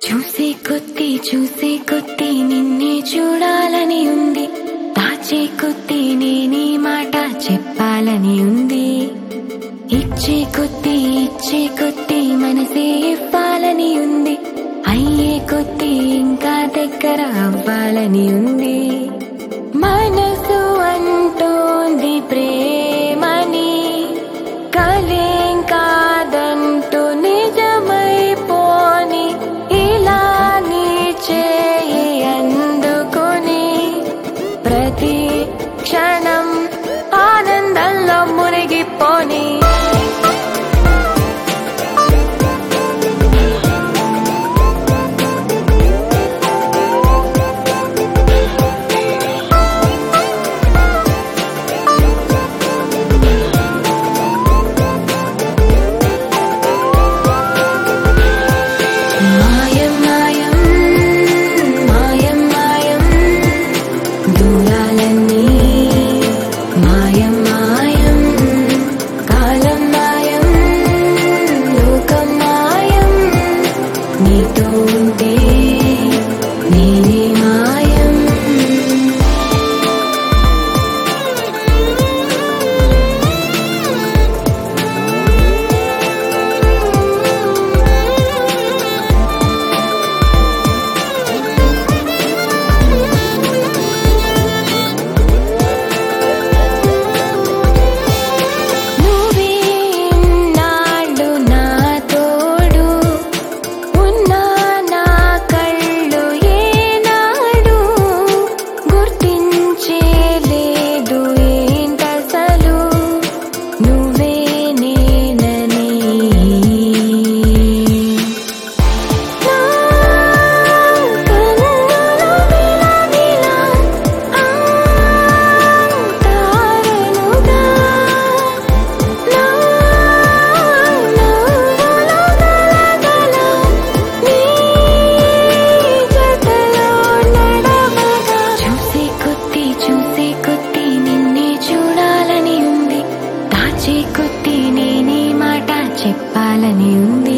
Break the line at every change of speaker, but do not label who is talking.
చూసే కొద్దీ చూసే కొద్దీ నిన్నే చూడాలని ఉంది దాచే కొద్దీ నేనీ మాట చెప్పాలని ఉంది ఇచ్చే కొద్దీ ఇచ్చే కొద్దీ మనసే ఇవ్వాలని ఉంది అయ్యే కొద్దీ ఇంకా దగ్గర అవ్వాలని ఉంది మనసు అంటోంది ప్రేమని కలేం కాదంటూ నిజమైపోని ఇలా నీ చేయి అందుకొని ప్రతి క్షణం ఆనందంలో మునిగిపోని మాయం మాయం మాయం మాయం దూరాలన్నీ మాయం మాయం కాలం మాయం లోకం మాయం నీతో ఉంటే నేనే మాయం నువ్వే నాడు నా తోడు ఉన్నా నా కళ్ళు ఏనాడు గుర్తించే లేదు ఏంటసలు నువ్వే నేనని నా కన్నులు విలవిలా అంటారునుగా నా నవ్వులు గలగల నీ జతలో నడవగా చూసే కొద్దీ చూసే కొద్దీ నిన్నే చూడాలని ఉంది దాచే కొద్దీ నేనే మాట చెప్పాలని ఉంది